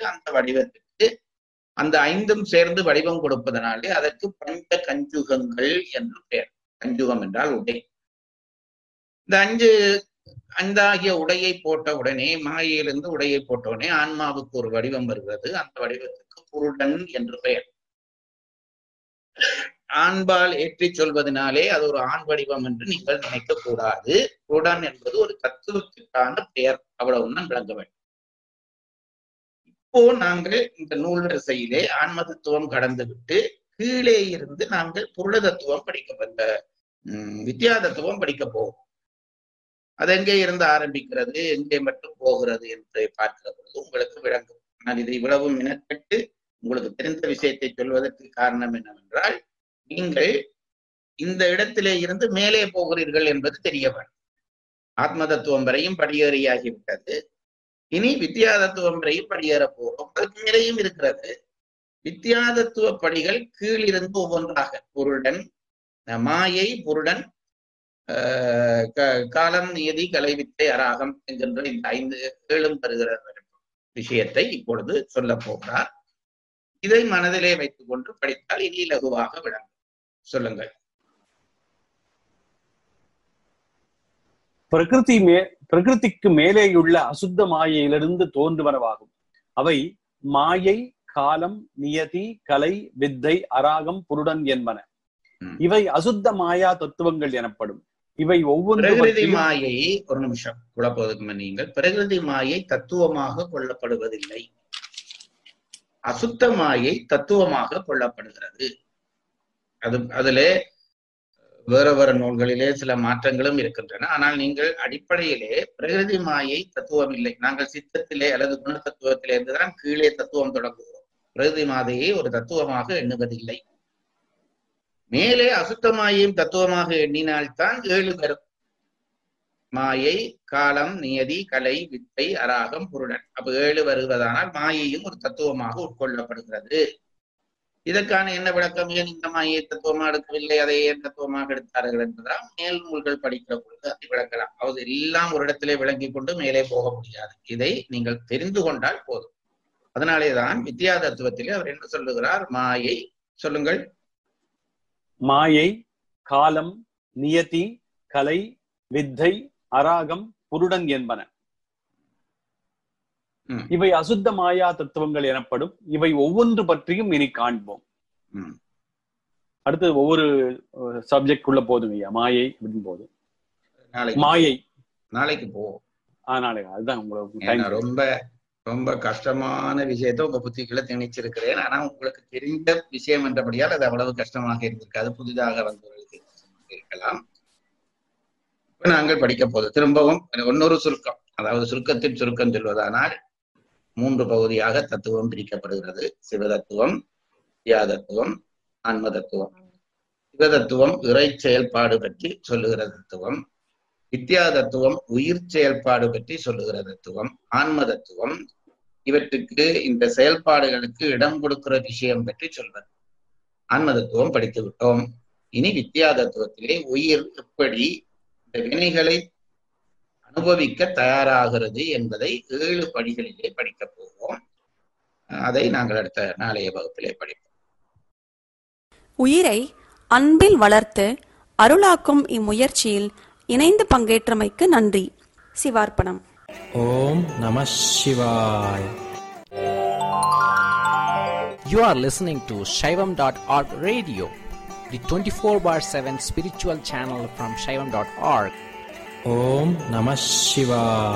அந்த வடிவத்துக்கு அந்த ஐந்தும் சேர்ந்து வடிவம் கொடுப்பதனாலே அதற்கு பஞ்ச கஞ்சுகங்கள் என்று பெயர் கஞ்சுகம் என்றால் உடை இந்த அஞ்சு அந்தாகிய உடையை போட்ட உடனே மாயையிலிருந்து உடையை போட்ட உடனே ஆன்மாவுக்கு ஒரு வடிவம் வருகிறது அந்த வடிவத்துக்கு புருடன் என்று பெயர் ஆண்பால் ஏற்றி சொல்வதனாலே அது ஒரு ஆண் வடிவம் என்று நீங்கள் நினைக்க கூடாது புருடன் என்பது ஒரு தத்துவத்திற்கான பெயர் அவ்வளவுதான் விளங்க வேண்டும் இப்போ நாங்கள் இந்த நூல் வரிசையிலே ஆன்ம தத்துவம் கடந்து விட்டு கீழே இருந்து நாங்கள் புருட தத்துவம் படிக்க வந்த வித்யா தத்துவம் படிக்க போவோம் அது எங்கே இருந்து ஆரம்பிக்கிறது எங்கே மட்டும் போகிறது என்று பார்க்கிற பொழுது உங்களுக்கு விளங்கும் நான் இதை இவ்வளவு மினக்கட்டு உங்களுக்கு தெரிந்த விஷயத்தை சொல்வதற்கு காரணம் என்னவென்றால் நீங்கள் இந்த இடத்திலே இருந்து மேலே போகிறீர்கள் என்பது தெரிய வேண்டும் ஆத்ம தத்துவம் வரையும் படியேறியாகிவிட்டது இனி வித்யா தத்துவம் வரையும் படியேற போகிறோம் அதுக்கு மேலேயும் இருக்கிறது வித்யா தத்துவ படிகள் கீழிருந்து ஒவ்வொன்றாக பொருடன் மாயை பொருடன் காலம் நியதி கலைவித்தை அராகம் என்கின்ற இந்த ஐந்து ஏழும் பெறுகிற விஷயத்தை இப்பொழுது சொல்ல போகிறார் இதை மனதிலே வைத்துக் கொண்டு படித்தால் இனி லகுவாக விளங்கும் சொல்லுங்கள் பிரகிருதி மே பிரகிருதிக்கு மேலேயுள்ள அசுத்த மாயையிலிருந்து தோன்றுவனவாகும் அவை மாயை காலம் நியதி கலை வித்தை அராகம் புருடன் என்பன இவை அசுத்த மாயா தத்துவங்கள் எனப்படும் இவை பிரகிருதி ஒவ்வொன்று மாயை ஒரு நிமிஷம் குழப்பதுக்கு நீங்கள் பிரகிருதி மாயை தத்துவமாக கொள்ளப்படுவதில்லை அசுத்த மாயை தத்துவமாக கொள்ளப்படுகிறது அது அதிலே வேற வேற நூல்களிலே சில மாற்றங்களும் இருக்கின்றன ஆனால் நீங்கள் அடிப்படையிலே பிரகிருதி மாயை தத்துவம் இல்லை நாங்கள் சித்தத்திலே அல்லது குண தத்துவத்திலே இருந்துதான் கீழே தத்துவம் தொடங்குகிறோம் பிரகிருதி மாதையை ஒரு தத்துவமாக எண்ணுவதில்லை மேலே அசுத்த மாயையும் தத்துவமாக எண்ணினால்தான் ஏழு வரும் மாயை காலம் நியதி கலை வித்தை அராகம் புருடன் அப்ப ஏழு வருவதானால் மாயையும் ஒரு தத்துவமாக உட்கொள்ளப்படுகிறது இதற்கான என்ன விளக்கம் ஏன் இந்த மாயை தத்துவமாக எடுக்கவில்லை அதை ஏன் தத்துவமாக எடுத்தார்கள் என்பதால் மேல் நூல்கள் படிக்கிற பொழுது அதை விளக்கலாம் அது எல்லாம் ஒரு இடத்திலே விளங்கி கொண்டு மேலே போக முடியாது இதை நீங்கள் தெரிந்து கொண்டால் போதும் அதனாலேதான் வித்யா தத்துவத்திலே அவர் என்ன சொல்லுகிறார் மாயை சொல்லுங்கள் மாயை காலம் நியதி கலை வித்தை அராகம் புருடன் என்பன ம். இவை அசுத்த மாயா தத்துவங்கள் எனப்படும் இவை ஒவ்வொன்று பற்றியும் இனி காண்போம் ம். அடுத்து ஒவ்வொரு சப்ஜெக்ட் உள்ள போதும் ஐயா மாயை அப்படின்னு போது நாளைக்கு மாயை நாளைக்கு போவோம் ஆனாலே அதுதான் உங்களுக்கு ஏன்னா டைம் ரொம்ப ரொம்ப கஷ்டமான விஷயத்தை உங்க புத்திக்குள்ள திணிச்சிருக்கிறேன் ஆனா உங்களுக்கு தெரிந்த விஷயம் என்றபடியால் அது அவ்வளவு கஷ்டமாக இருந்திருக்காது புதிதாக வந்தவர்களுக்கு இருக்கலாம் இப்ப நாங்கள் படிக்க போது திரும்பவும் இன்னொரு சுருக்கம் அதாவது சுருக்கத்தின் சுருக்கம் சொல்வதானால் மூன்று பகுதியாக தத்துவம் பிரிக்கப்படுகிறது சிவதத்துவம் வித்யா தத்துவம் ஆன்ம தத்துவம் சிவதத்துவம் இறை செயல்பாடு பற்றி சொல்லுகிற தத்துவம் வித்யா தத்துவம் உயிர் செயல்பாடு பற்றி சொல்லுகிற தத்துவம் ஆன்ம தத்துவம் இவற்றுக்கு இந்த செயல்பாடுகளுக்கு இடம் கொடுக்கிற விஷயம் பற்றி சொல்வது ஆன்ம தத்துவம் படித்து விட்டோம் இனி வித்யா தத்துவத்திலே உயிர் எப்படி இந்த வினைகளை அனுபவிக்க தயாராகிறது என்பதை ஏழு படிகளிலே படிக்க போவோம் அதை நாங்கள் அடுத்த நாளைய வகுப்பிலே படிப்போம் உயிரை அன்பில் வளர்த்து அருளாக்கும் இம்முயற்சியில் இணைந்து பங்கேற்றமைக்கு நன்றி சிவார்ப்பணம் ஓம் நம சிவாய You are listening to Shaivam.org radio, the 24 bar 7 spiritual channel from Shaivam.org. ஓம் நம சிவாய